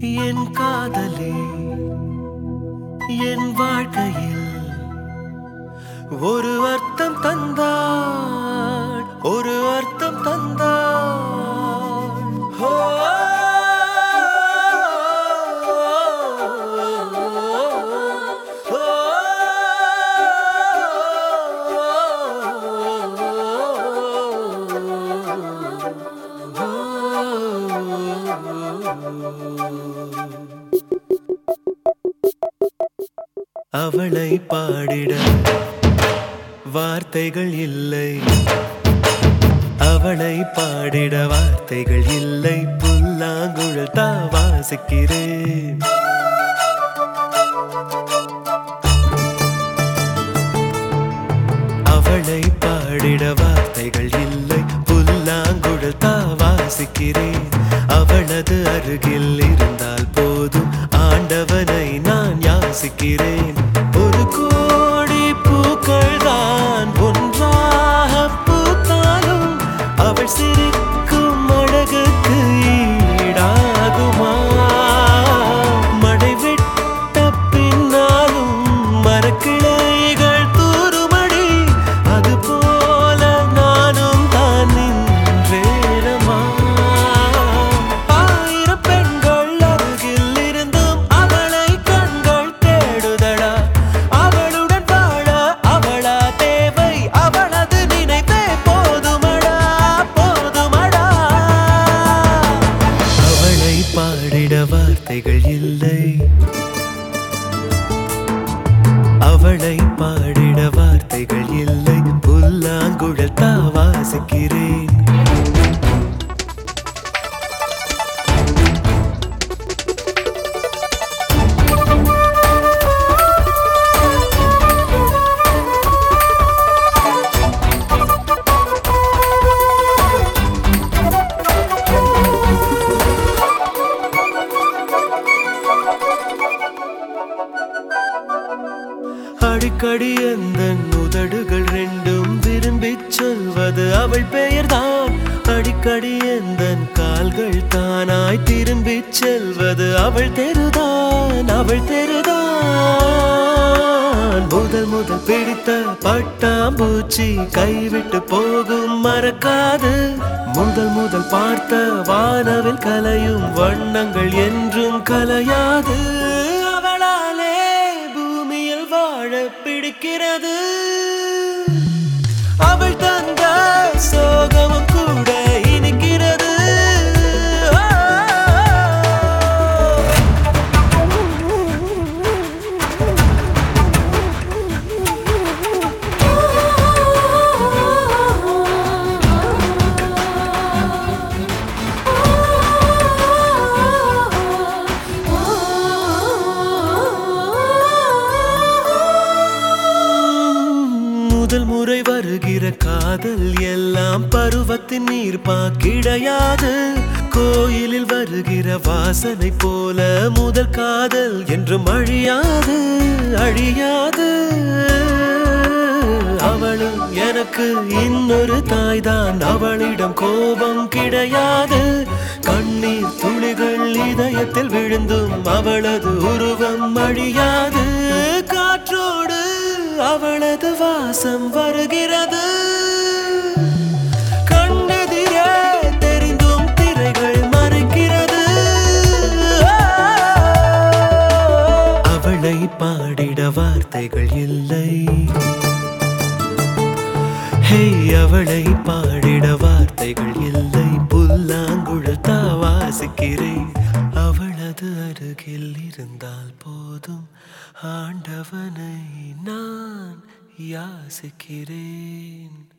என் காதலே என் வாழ்க்கையில் ஒரு அர்த்தம் தந்தாள் ஒரு அர்த்தம் தந்தாள் ஓ, ஓ, அவளை பாடிட வார்த்தைகள் இல்லை அவளை பாடிட வார்த்தைகள் இல்லை புல்லாங்குழல் தான் வாசிக்கிறேன் அவளை பாடிட வார்த்தைகள் இல்லை புல்லாங்குழல் தான் வாசிக்கிறேன் அவளது அருகில் இருந்தால் போதும் ஆண்டவனை நான் யாசிக்கிறேன் ஒரு கோடி பூக்கள் தான் ஒன்றாக பூத்தாலும் அவள் சிரிக்கும் அழகுக்கு ஈடாகுமா மழை விட்ட பின்னாலும் மரக்கிளைகள் தூறுமடி அது போல நானும் தான் நின்றேனமா ஆயிரம் பெண்கள் அருகில் இருந்தும் அவளை கண்கள் தேடுதடா அவளுடன் வாழ அவளா தேவை அவளது நினைப்பே போதுமடா போதுமடா அவளை பாடிட வார்த்தைகள் இல்லை அவளை பாடிட வார்த்தைகள் இல்லை புல்லாங்குழல் தான் வாசிக்கிறேன் அடிக்கடி அந்த உதடுகள் ரெண்டும் விரும்பிச் சொல்வது அவள் பெயர்தான் அடிக்கடி அந்த கால்கள் தானாய் திரும்பிச் செல்வது அவள் தெருதான் அவள் தெருதான் முதல் முதல் பிடித்த பட்டாம்பூச்சி கைவிட்டு போகும் மறக்காது முதல் முதல் பார்த்த வானவில் கலையும் வண்ணங்கள் என்றும் கலையாது அவளாலே பூமியில் வாழ பிடிக்கிறது அவள் தந்த சோகமும் கூட இனிக்கிறது முதல் முறை வருகிற காதல் எல்லாம் பருவத்தின் நீர்ப்பா கிடையாது கோயிலில் வருகிற வாசனை போல முதல் காதல் என்றும் அழியாது அழியாது அவளும் எனக்கு இன்னொரு தாய்தான் அவளிடம் கோபம் கிடையாது கண்ணீர் துளிகள் இதயத்தில் விழுந்தும் அவளது உருவம் அழியாது காற்றோடு அவளது வாசம் வருகிறது கண்ணெதிரே தெரிந்தும் திரைகள் மறைக்கிறது அவளை பாடிட வார்த்தைகள் இல்லை ஹே அவளை பாடிட வார்த்தைகள் இல்லை புல்லாங்குழல் தான் வாசிக்கிறேன் அவளது அருகில் இருந்தால் போதும் ஆண்டவனை நான் யாசிக்கிறேன்